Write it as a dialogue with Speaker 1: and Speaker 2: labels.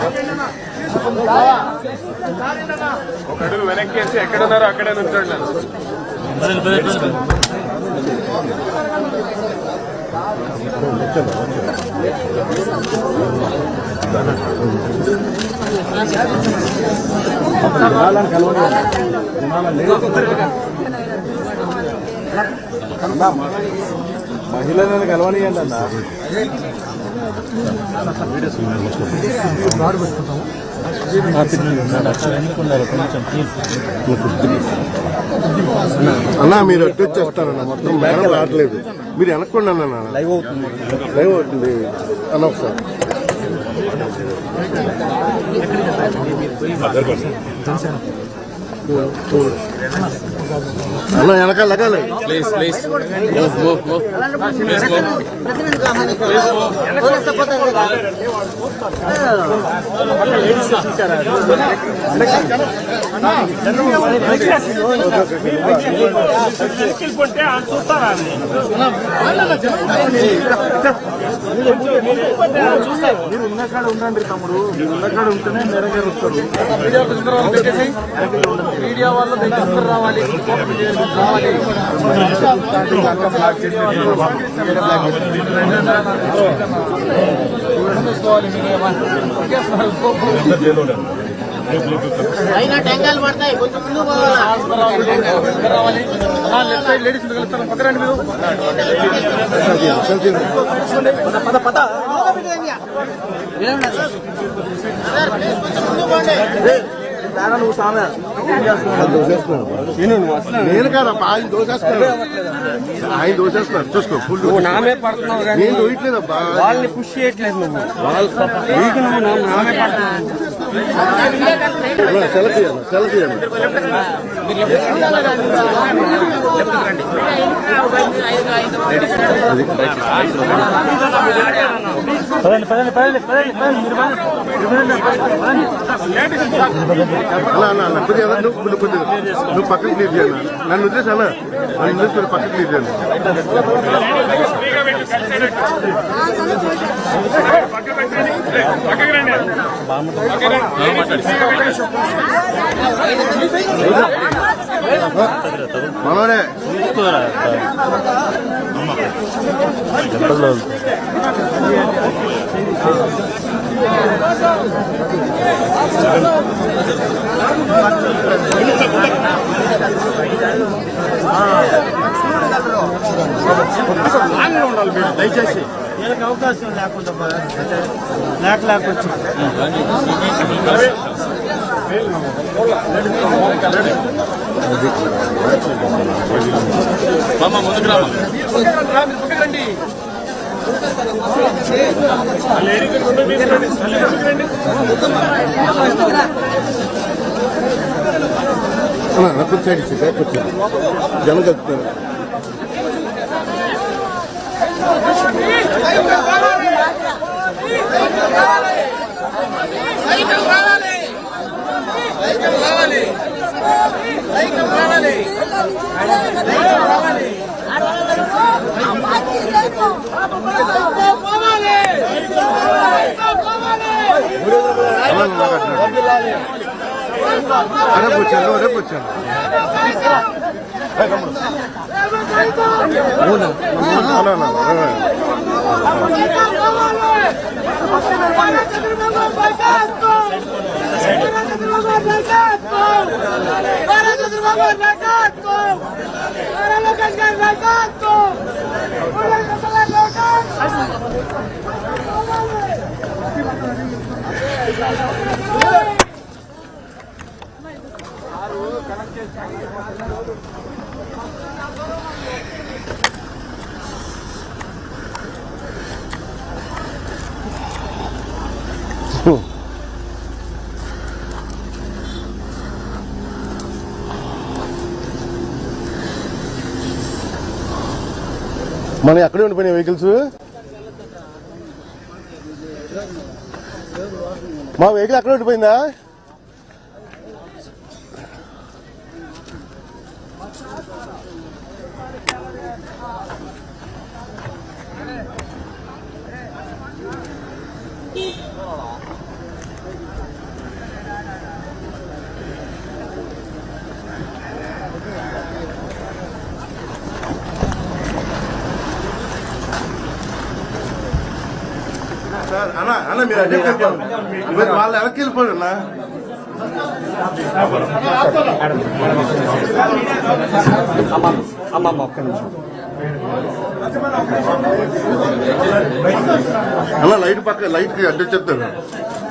Speaker 1: ఒక అడుగు వెనక్కేసి ఎక్కడున్నారో అక్కడే నుంచోండి నన్ను.
Speaker 2: మహిళలను కలవనియండి అన్న
Speaker 3: అన్న మీరు అడ్డు వచ్చేస్తారన్న మొత్తం మేడం రావట్లేదు మీరు వెనక్కోండి అన్న లైవ్ అవుతుంది లైవ్ అవుతుంది అన్న ఒకసారి అన్న వెనకాల లగాలి
Speaker 1: please please move move move please move
Speaker 2: మీరు ఉన్న కాడ ఉండండి తమ్ముడు మీరు ఉన్న కాడ ఉంటేనే నెరవేరు వస్తారు
Speaker 4: మీడియా వాళ్ళు దగ్గర అందరూ రావాలి రావాలి
Speaker 5: అయినా టెంకాయలు పడతాయి కొంచెం ముందు పోవాలా
Speaker 4: లెఫ్ట్ సైడ్ లేడీస్ వెళ్తారు పక్క రండి మీరు పద పద నువ్వు సామె
Speaker 3: నేను కాదు ఆయన దోసేస్తున్నాడు ఆయన దోసేస్తున్నాడు చూసుకో ఫుల్
Speaker 4: నామే పడుతున్నావు కానీ
Speaker 3: నేను దోయట్లేదబ్బా
Speaker 4: వాళ్ళని పుష్ చేయట్లేదు నువ్వు నీకు నువ్వు నా- నామే పడుతున్నావు
Speaker 3: సెలెక్ట్ చేయాలి సెలెక్ట్ చేయాలి
Speaker 2: పదండి పదండి పదండి పదండి పదండి మీరు పదండి. మీరు పదండి.
Speaker 3: అలా అన్న అన్న కొద్దిగా అలా నువ్వు నువ్వు కొద్దిగా నువ్వు పక్కన క్లియర్ చేయను నన్ను వదిలేసి అన్న నన్ను వదిలేసి పక్కన క్లియర్ చేయను మనోడే
Speaker 2: దయచేసి వీళ్ళకి అవకాశం లేకుండా లేక లేకొచ్చు
Speaker 1: మామ ముందుకు రామా
Speaker 3: అన్న అన్న కొంచెం సైడ్ ఇచ్చి బ్యాక్ వచ్చి జనం కలుపుతారు రేపు వచ్చాను రేపు వచ్చాను అన్న, అన్న, అన్న. మనం ఎక్కడే ఉండిపోయినాయి వెహికల్స్ మా వెహికల్ అక్కడ ఉండిపోయిందా సార్ అన్న అన్న మీరు అదే చెప్పారు మీరు వాళ్ళు వెనక్కి వెళ్ళిపోయారు అన్న
Speaker 4: అమ్మమ్మ ఒక్క నిమిషం
Speaker 3: అన్న లైట్ పక్క లైట్ కి అడ్డు చెప్తారు